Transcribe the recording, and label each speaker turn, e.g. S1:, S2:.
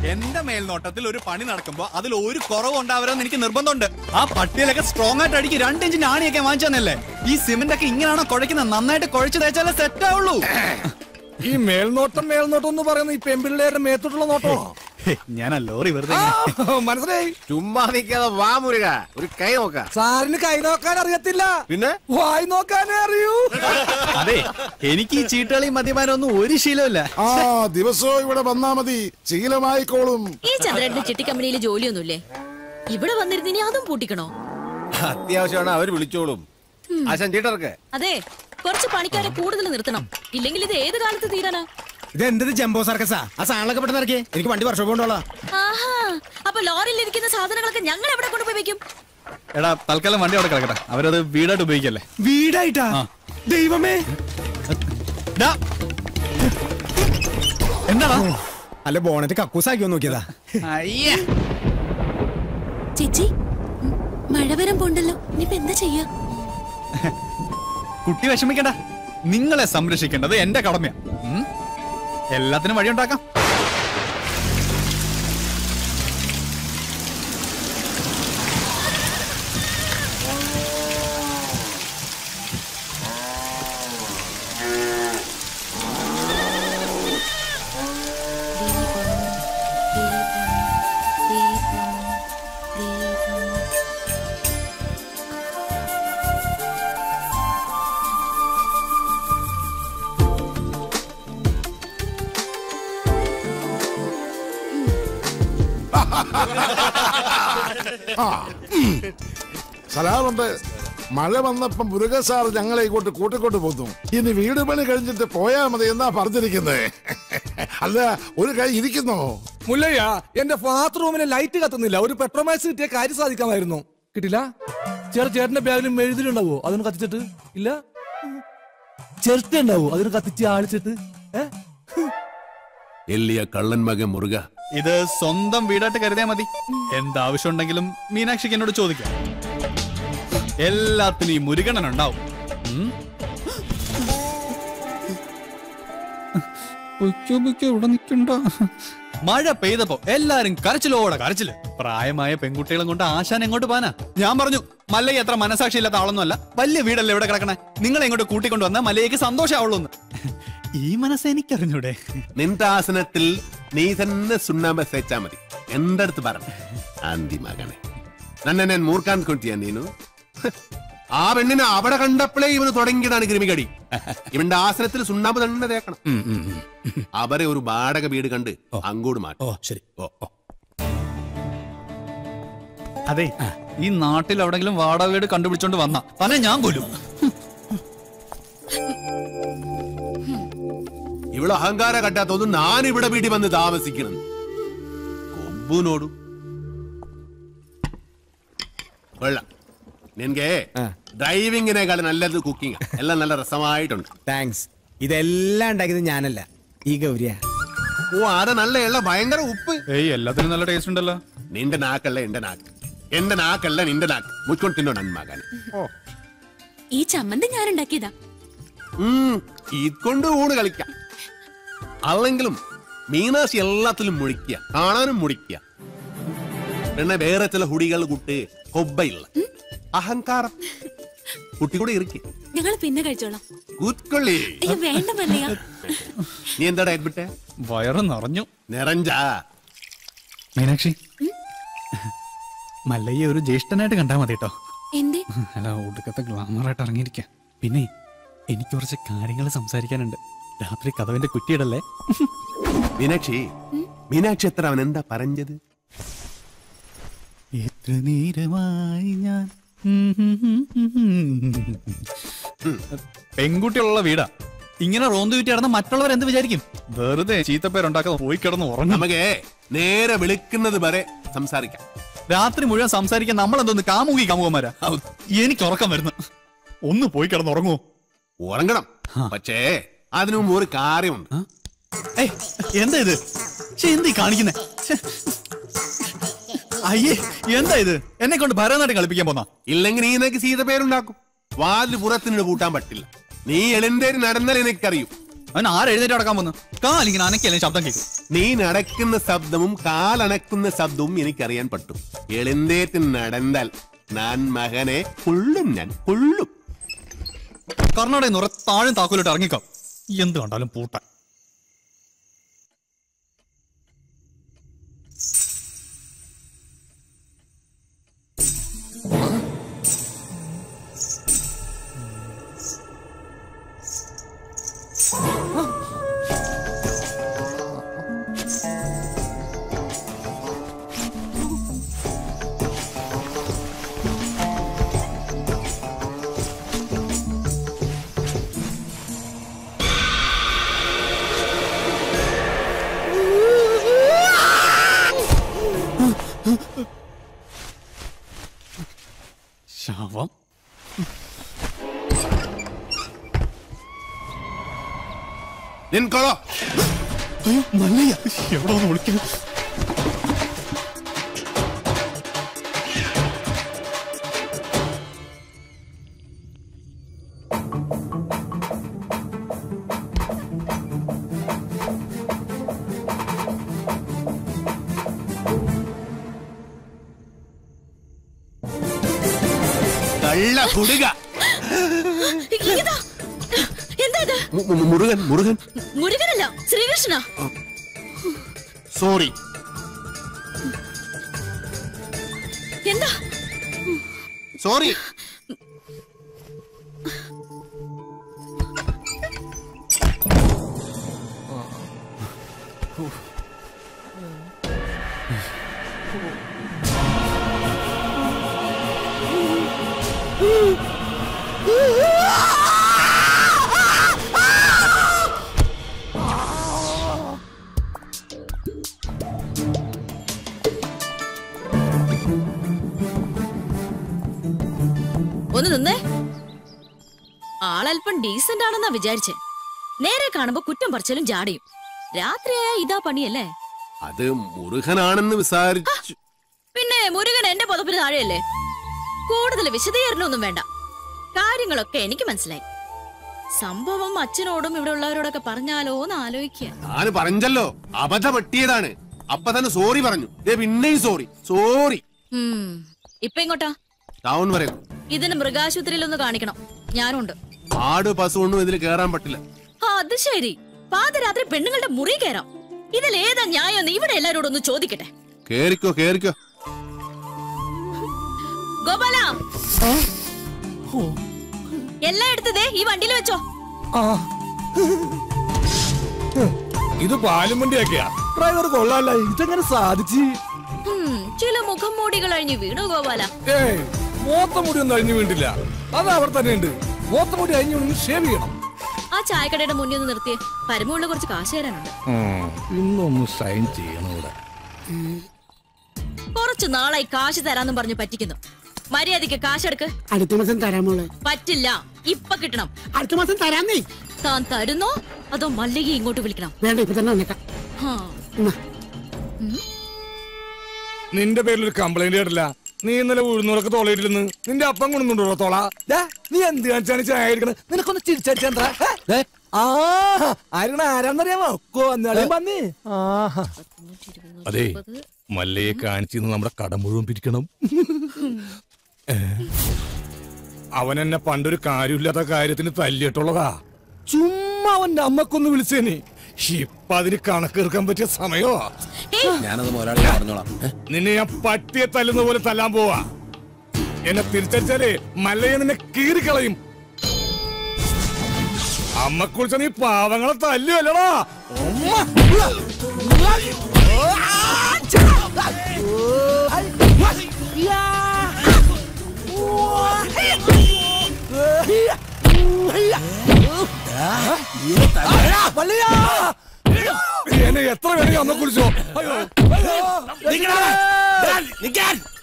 S1: എന്റെ മേൽനോട്ടത്തിൽ ഒരു പണി നടക്കുമ്പോ അതിൽ ഒരു കുറവ് ഉണ്ടാവരുമെന്ന് എനിക്ക് നിർബന്ധമുണ്ട് ആ പട്ടിയിലൊക്കെ സ്ട്രോങ് ആയിട്ട് അടിക്ക് രണ്ട് ഇഞ്ചിന്റെ ആണിയൊക്കെ വാങ്ങിച്ചതന്നല്ലേ ഈ സിമെന്റ് ഒക്കെ ഇങ്ങനെയാണോ കുഴക്കുന്നത് നന്നായിട്ട് കുഴച്ച് തേച്ചാലേ സെറ്റ് ആവുള്ളൂ
S2: ഈ മേൽനോട്ടം മേൽനോട്ടം എന്ന് പറയുന്ന ഈ പെമ്പിള്ളേരുടെ മേത്തോട്ടുള്ള നോട്ടമാണോ
S1: ഞാൻ ആ ലോറി വെറുതെ
S2: ആ,
S1: ഇങ്ങനെ-
S2: മനസ്സിലായി
S3: ചുമ്മാ നിൽക്കാതെ വാ മുരുക ഒരു കൈ നോക്ക
S2: സാറിന് കൈ നോക്കാൻ അറിയത്തില്ല
S3: പിന്നെ
S2: വായി നോക്കാനേ അറിയൂ
S1: അതെ എനിക്ക് ഈ ചീട്ടുകളി മദ്യപാനം ഒന്നും ഒരു ശീലമില്ല
S4: ആ ദിവസവും ഇവിടെ വന്നാ മതി ശീലമായിക്കോളും
S5: ഈ ചന്ദ്രന്റെ ചിട്ടി കമ്പനിയിൽ ജോലിയൊന്നുമില്ലേ ഇവിടെ വന്നിരുന്നിനി അതും പൂട്ടിക്കണോ
S3: അത്യാവശ്യമാണ് അവർ വിളിച്ചോളും ആശാൻ ചീട്ടർക്ക്
S5: അതെ കുറച്ച് പണിക്കാരെ കൂടുതൽ നിർത്തണം ഇല്ലെങ്കിൽ ഇത് ഏത് കാലത്ത് തീരാനാ
S2: ഇത് എന്ത് ജംബോ സർക്കസാ ആ സാധനങ്ങളൊക്കെ പെട്ടെന്ന് ഇറക്കിയേ എനിക്ക് വണ്ടി വർഷം കൊണ്ടോളാം
S5: ആഹാ അപ്പൊ ലോറിയിൽ ഇരിക്കുന്ന സാധനങ്ങളൊക്കെ ഞങ്ങൾ എവിടെ കൊണ്ടുപോയി വെക്കും
S1: എടാ തൽക്കാലം വണ്ടി അവിടെ കിടക്കട്ടെ അവരത് വീടായിട്ട് ഉപയോഗിക്കല്ലേ
S2: വീടായിട്ടാ
S1: ആ.
S2: ദൈവമേ
S1: ഡാ. എന്താടാ
S2: അല്ല ബോണറ്റ് കക്കൂസാക്കിയോ നോക്കിയതാ
S1: അയ്യേ
S5: ചേച്ചി ഉം, മഴ വരാൻ പോണ്ടല്ലോ ഇനിയിപ്പോ എന്താ ചെയ്യാ
S1: കുട്ടി വിഷമിക്കണ്ട നിങ്ങളെ സംരക്ഷിക്കേണ്ടത് എന്റെ കടമയാ ഉം? എല്ലാത്തിനും വഴിയുണ്ടാക്കാം
S4: സലാമുണ്ട് മഴ വന്നപ്പം മുരുക സാർ ഞങ്ങളെ ഇങ്ങോട്ട് കൂട്ടിക്കൊണ്ട് പോന്നു ഇനി വീട് പണി കഴിഞ്ഞിട്ട് പോയാ മതി എന്നാ പറഞ്ഞിരിക്കുന്നത് അല്ല ഒരു കൈ ഇരിക്കുന്നോ
S2: മുല്ലയ്യ എന്റെ ബാത്റൂമിന് ലൈറ്റ് കത്തുന്നില്ല ഒരു പെട്രോമാക്സ് കിട്ടിയ കാര്യം സാധിക്കാമായിരുന്നു കിട്ടില്ല ചേട്ടാ ചേട്ടന്റെ ബാഗിലും മെഴുതിലുണ്ടാവോ അതൊന്ന് കത്തിച്ചിട്ട് ഇല്ല ചിരട്ട ഉണ്ടാവോ അതിന് കത്തിച്ച് ആളിച്ചിട്ട് ഏ
S3: എല്ലിയ കള്ളൻ മകൻ മുറുക
S1: ഇത് സ്വന്തം വീടായിട്ട് കരുതിയാ മതി എന്താവശ്യം ഉണ്ടെങ്കിലും മീനാക്ഷിക്ക് എന്നോട് ചോദിക്കാം എല്ലാത്തിനും ഈ മുരുകണ്ണൻ ഉണ്ടാവും ഉം? പൊയ്ക്കോ, പൊയ്ക്കോ, ഇവിടെ നിക്കണ്ട. മഴ പെയ്തപ്പോ എല്ലാരും കരച്ചിലോടെ കരച്ചില് പ്രായമായ പെൺകുട്ടികളും കൊണ്ട് ആശാൻ എങ്ങോട്ട് പോകാനാ ഞാൻ പറഞ്ഞു മല്ലയ്യ എത്ര മനസാക്ഷി ഇല്ലാത്ത ആളൊന്നുമല്ല വലിയ വീടല്ലേ ഇവിടെ കിടക്കണേ നിങ്ങളെ ഇങ്ങോട്ട് കൂട്ടിക്കൊണ്ട് വന്നാൽ മല്ലയ്യക്ക് സന്തോഷമാവുള്ളൂ എന്ന് ഈ മനസ്സ് എനിക്കറിഞ്ഞൂടെ
S3: നിന്റെ ആസനത്തിൽ നീ തന്നെ സുണ്ണാമ്പ തേച്ചാ മതി എന്റെ അടുത്ത് പറഞ്ഞു ആന്തി മകനെ നന്നെ ഞാൻ മൂർക്കാൻ കൊണ്ടിയാ നീനു ആ പെണ്ണിനെ അവിടെ കണ്ടപ്പോഴേ ഇവന് തുടങ്ങിയതാണ് കൃമികടി ഇവന്റെ ആസനത്തിൽ സുണ്ണാമ്പ് തന്നെ തേക്കണം അവരെ ഒരു വാടക വീട് കണ്ട് അങ്ങോട്ട് മാറ്റും
S2: ഓ ശരി
S3: ഓ ഓ
S1: അതെ ഈ നാട്ടിൽ എവിടെങ്കിലും വാടക വീട് കണ്ടുപിടിച്ചോണ്ട് വന്ന തന്നെ ഞാൻ കൊല്ലും
S3: ಇವಳು ಅಹಂಕಾರ ಕಟ್ಟಾತದು ನಾನು ഇവിടെ വീട്ടിൽ വന്ന് താമസിക്കണം കൊമ്പുനോടു കൊള്ളാം നിനಗೆ ഡ്രൈവിങ്ങിനേക്കാൾ നല്ലത് കുക്കിംഗ് എല്ലാം നല്ല രസമായിട്ടുണ്ട്
S2: താങ്ക്സ് ഇതെല്ലാം ഉണ്ടാക്കിയത് ഞാനല്ല ഈ ഗൗരിയ
S3: ഓ അത് നല്ല എള്ള ഭയങ്കര ഉപ്പ്
S1: ഏയ് എല്ലാത്തിനും നല്ല ടേസ്റ്റ് ഉണ്ടല്ലോ
S3: നിന്റെ നാക്കല്ല എന്റെ നാക്ക് എന്റെ നാക്കല്ല നിന്റെ നാക്ക് മുച്ചോണ്ട് തിന്നോ നന്മകൻ
S5: ഈ ചമ്മന്തി ഞാൻ ഉണ്ടാക്കിയതാ
S3: ഇതുകൊണ്ട് ഊണ് കളിക്കാം അല്ലെങ്കിലും മീനാശി എല്ലാത്തിലും മുഴിക്കുക കാണാനും മുടിക്കുക പിന്നെ വേറെ ചില ഹുടികൾ കുട്ടി കൊബ്ബയില്ല അഹങ്കാരം കുട്ടി കൂടെ ഇറുക്കി
S5: ഞങ്ങൾ പിന്നെ കഴിച്ചോളാം
S3: കൂത്തൊള്ളി
S5: അയ്യോ വേണ്ട മല്ലയ്യ
S3: നീ എന്താ ഡയറ്റ് വിട്ടെ
S1: വയറ് നിറഞ്ഞു
S3: നിറഞ്ചാ
S1: മീനാക്ഷി മല്ലയ്യ ഒരു ജ്യേഷ്ഠനായിട്ട് കണ്ടാ മതി കേട്ടോ
S5: എന്തേ
S1: അല്ല ഒടുക്കത്തെ ഗ്ലാമറായിട്ട് ഇറങ്ങിയിരിക്ക പിന്നെ എനിക്ക് കുറച്ച് കാര്യങ്ങൾ സംസാരിക്കാനുണ്ട് രാത്രി കഥവിന്റെ കുറ്റിയിടല്ലേ
S3: മീനാക്ഷി മീനാക്ഷി എത്ര അവൻ എന്താ പറഞ്ഞത്
S1: എത്ര നേരമായി ഞാൻ പെൺകുട്ടികളുള്ള വീടാ ഇങ്ങനെ റോന്തു ചുറ്റി നടന്ന മറ്റുള്ളവർ എന്ത് വിചാരിക്കും വെറുതെ ചീത്തപ്പേരുണ്ടാക്കാതെ പോയി കിടന്ന് ഉറങ്ങും
S3: നമുക്ക് നേരെ വിളിക്കുന്നത് വരെ സംസാരിക്കാം
S1: രാത്രി മുഴുവൻ സംസാരിക്കാൻ നമ്മൾ എന്തോന്ന് കാമുകി കാമുകന്മാരാ എനിക്ക് ഉറക്കം വരുന്നു ഒന്ന് പോയി കിടന്ന് ഉറങ്ങുമോ
S3: ഉറങ്ങണം പക്ഷേ അതിനു മുമ്പ് ഒരു കാര്യമുണ്ട്
S1: ഏയ് എന്താ ഇത് ശ്ശെ, എന്താ ഈ കാണിക്കുന്നേ ശ്ശെ. അയ്യേ എന്താ ഇത് എന്നെ കൊണ്ട് ഭരതനാട്യം കളിപ്പിക്കാൻ പോന്നാ
S3: ഇല്ലെങ്കിൽ നീ നിനക്ക് സീത പേരുണ്ടാക്കും വാതിൽ പുറത്തിനോട് കൂട്ടാൻ പറ്റില്ല നീ എളിന്തേരി നടന്നാൽ എനിക്കറിയൂ
S1: അവൻ ആരെഴുന്നേറ്റ് അടക്കാൻ പോന്നു കാലിങ്ങനെ അനക്കല്ലേ ശബ്ദം കേൾക്കും
S3: നീ നടക്കുന്ന ശബ്ദവും കാലണക്കുന്ന ശബ്ദവും എനിക്കറിയാൻ പറ്റും എളിന്തേറ്റ് നടന്നാൽ ഞാൻ മകനെ കൊള്ളും ഞാൻ കൊള്ളും
S1: കർണാടക നിറ താഴും താക്കോലിട്ട് ഇറങ്ങിക്കാം എന്ത് കണ്ടാലും പൂട്ടാൻ ശവം
S3: നിൻകൊളോ
S1: അയ്യോ മല്ലയ്യ എവിടെ ഒന്ന് വിളിക്കുന്നു
S3: കള്ള കുടുക
S5: ഇതാ എന്താ ഇത്
S3: മു- മു- മുരുകൻ മുരുകൻ
S5: മുരുകനല്ല ശ്രീകൃഷ്ണ
S3: സോറി
S5: എന്താ
S3: സോറി
S5: ഒന്ന് നിന്നേ ആളല്പം ഡീസന്റ് ആണെന്നാ വിചാരിച്ചേ നേരെ കാണുമ്പോ കുറ്റം പറിച്ചാലും ജാടയും രാത്രിയായ ഇതാ പണിയല്ലേ
S3: അത് മുരുകനാണെന്ന് വിസാരിച്ചു
S5: പിന്നെ മുരുകൻ എന്റെ പുതപ്പിന് താഴെയല്ലേ കൂടുതൽ വിശദീകരണമൊന്നും വേണ്ട കാര്യങ്ങളൊക്കെ എനിക്ക് മനസ്സിലായി സംഭവം അച്ഛനോടും ഇവിടെ ഉള്ളവരോടൊക്കെ പറഞ്ഞാലോ എന്ന് ആലോചിക്കുക
S3: ഞാൻ പറഞ്ഞല്ലോ അബദ്ധ പറ്റിയതാണ് അപ്പൊ തന്നെ സോറി പറഞ്ഞു ദേ പിന്നെയും സോറി സോറി
S5: ഉം. ഇപ്പൊ ഇങ്ങോട്ടാ
S3: ടൗൺ വരെ
S5: ഇതിന് മൃഗാശുപത്രിയിൽ ഒന്ന് കാണിക്കണം ഞാനുണ്ട്
S3: ആട് പശുവൊന്നും ഇതിൽ കേറാൻ പറ്റില്ല
S5: ആ, അത് ശരി പാതിരാത്രി പെണ്ണുങ്ങളുടെ മുറി കയറാം ഇതിൽ ഏതാ ന്യായം എന്ന് ഇവിടെ എല്ലാരോടും ഒന്ന് ചോദിക്കട്ടെ
S3: കേറിക്കോ കേറിക്കോ
S5: ഗോപാല എല്ലാം എടുത്തതേ ഈ വണ്ടിയിൽ വെച്ചോ
S2: ആ ഇത് പാലും വണ്ടിയാക്കിയാ ഡ്രൈവർ കൊള്ളാല്ല ഇതെങ്ങനെ സാധിച്ച്
S5: ഉം, ചില മുഖം മൂടികൾ അഴിഞ്ഞു വീണു ഗോപാല
S2: ഏയ് മോത്ത മുടി ഒന്നും അഴിഞ്ഞു വീണ്ടില്ല അത് അവിടെ തന്നെ ഉണ്ട് മോത്ത മുടി അഴിഞ്ഞു വീണെങ്കിൽ ഷേവ് ചെയ്യണം
S5: ആ ചായക്കടയുടെ മുന്നിൽ ഒന്ന് നിർത്തിയേ പരമുള്ള കുറച്ച് കാശ് തരാനുണ്ട്
S2: ഇന്നൊന്ന് ഷൈൻ ചെയ്യണം ഇവിടെ
S5: കുറച്ചു നാളായി കാശ് തരാന്നും പറഞ്ഞു പറ്റിക്കുന്നു മര്യാദയ്ക്ക് കാശെടുക്ക്
S6: അടുത്ത മാസം തരാമോളെ
S5: പറ്റില്ല ഇപ്പൊ കിട്ടണം
S6: അടുത്ത മാസം തരാന്നേ
S5: താൻ തരുന്നോ അതോ മല്ലിക ഇങ്ങോട്ട് വിളിക്കണം
S6: വേണ്ട ഇപ്പൊ തന്നെ വന്നേക്കാം
S5: ഹാ.
S6: ഉമ്മ.
S2: നിന്റെ പേരിൽ ഒരു കംപ്ലൈന്റ് കേട്ടില്ല നീ ഇന്നലെ ഉഴുന്നൂറൊക്കെ തോളയിട്ടിരുന്ന് നിന്റെ അപ്പം കൊണ്ടുണ്ടോ തോള ദാ, നീ എന്ത് കാണിച്ചാണ് ചായ അടിക്കണത് നിനക്കൊന്ന് ചിരിച്ചാ ആ ആരാണ് ആരാന്നറിയാമോ കൊന്നാളെയും വന്നേ ആഹാ അതെ മല്ലയെ കാണിച്ചിരുന്ന് നമ്മുടെ കടം മുഴുവൻ പിരിക്കണം ഏ? അവൻ എന്നെ പണ്ടൊരു കാര്യമില്ലാത്ത കാര്യത്തിന് തല്ലിയിട്ടുള്ളതാ ചുമ്മാ അവന്റെ അമ്മക്കൊന്ന് വിളിച്ചേനെ ഇപ്പൊ അതിന് കണക്കെടുക്കാൻ പറ്റിയ സമയോ
S5: ഏയ്,
S7: ഞാനത് മുതലാളി പറഞ്ഞോളാം ഏ?
S2: നിന്നെ ഞാൻ പട്ടിയെ തല്ലുന്ന പോലെ തല്ലാൻ പോവാ എന്നെ തിരിച്ചടിച്ചാലേ മല്ലയെ നിന്നെ കീറിക്കളയും അമ്മ കുറിച്ച നീ പാവങ്ങളെ തല്ലുവല്ലടാ എന്നെ എത്ര വേണമെങ്കിൽ അമ്മ കുറിച്ചോ അയ്യോ അയ്യോ.
S7: നിക്കാൻ